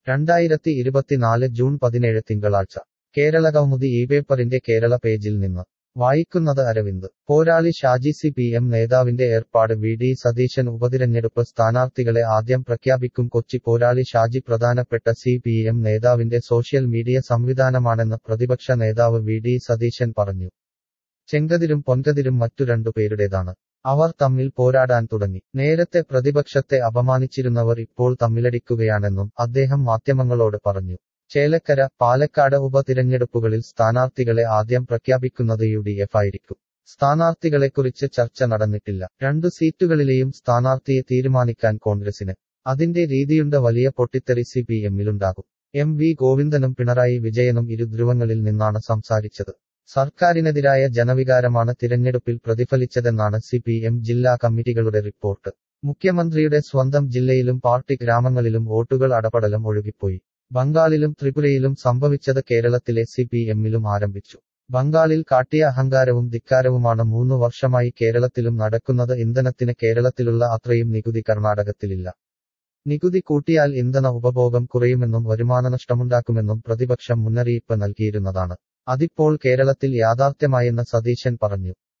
രണ്ടായിരത്തി ഇരുപത്തിനാല് ജൂൺ പതിനേഴ് തിങ്കളാഴ്ച കേരളകൗമുദി ഈ പേപ്പറിന്റെ കേരള പേജിൽ നിന്ന് വായിക്കുന്നത് അരവിന്ദ് പോരാളി ഷാജി സി പി എം നേതാവിന്റെ ഏർപ്പാട് വി ഡി സതീശൻ ഉപതിരഞ്ഞെടുപ്പ് സ്ഥാനാർത്ഥികളെ ആദ്യം പ്രഖ്യാപിക്കും കൊച്ചി പോരാളി ഷാജി പ്രധാനപ്പെട്ട സി പി എം നേതാവിന്റെ സോഷ്യൽ മീഡിയ സംവിധാനമാണെന്ന് പ്രതിപക്ഷ നേതാവ് വി ഡി സതീശൻ പറഞ്ഞു ചെങ്കതിരും പൊൻകതിരും മറ്റു രണ്ടു പേരുടേതാണ് അവർ തമ്മിൽ പോരാടാൻ തുടങ്ങി നേരത്തെ പ്രതിപക്ഷത്തെ അപമാനിച്ചിരുന്നവർ ഇപ്പോൾ തമ്മിലടിക്കുകയാണെന്നും അദ്ദേഹം മാധ്യമങ്ങളോട് പറഞ്ഞു ചേലക്കര പാലക്കാട് ഉപതിരഞ്ഞെടുപ്പുകളിൽ സ്ഥാനാർത്ഥികളെ ആദ്യം പ്രഖ്യാപിക്കുന്നത് യു ഡി എഫ് ആയിരിക്കും സ്ഥാനാർത്ഥികളെക്കുറിച്ച് ചർച്ച നടന്നിട്ടില്ല രണ്ടു സീറ്റുകളിലെയും സ്ഥാനാർത്ഥിയെ തീരുമാനിക്കാൻ കോൺഗ്രസിന് അതിന്റെ രീതിയുണ്ട് വലിയ പൊട്ടിത്തെറി സി പി എമ്മിലുണ്ടാകും എം വി ഗോവിന്ദനും പിണറായി വിജയനും ഇരുധ്രുവങ്ങളിൽ നിന്നാണ് സംസാരിച്ചത് സർക്കാരിനെതിരായ ജനവികാരമാണ് തിരഞ്ഞെടുപ്പിൽ പ്രതിഫലിച്ചതെന്നാണ് സി പി എം ജില്ലാ കമ്മിറ്റികളുടെ റിപ്പോർട്ട് മുഖ്യമന്ത്രിയുടെ സ്വന്തം ജില്ലയിലും പാർട്ടി ഗ്രാമങ്ങളിലും വോട്ടുകൾ അടപടലം ഒഴുകിപ്പോയി ബംഗാളിലും ത്രിപുരയിലും സംഭവിച്ചത് കേരളത്തിലെ സി പി എമ്മിലും ആരംഭിച്ചു ബംഗാളിൽ കാട്ടിയ അഹങ്കാരവും ധിക്കാരവുമാണ് മൂന്നു വർഷമായി കേരളത്തിലും നടക്കുന്നത് ഇന്ധനത്തിന് കേരളത്തിലുള്ള അത്രയും നികുതി കർണാടകത്തിലില്ല നികുതി കൂട്ടിയാൽ ഇന്ധന ഉപഭോഗം കുറയുമെന്നും വരുമാനനഷ്ടമുണ്ടാക്കുമെന്നും പ്രതിപക്ഷം മുന്നറിയിപ്പ് നൽകിയിരുന്നതാണ് അതിപ്പോൾ കേരളത്തിൽ യാഥാർത്ഥ്യമായെന്ന് സതീശൻ പറഞ്ഞു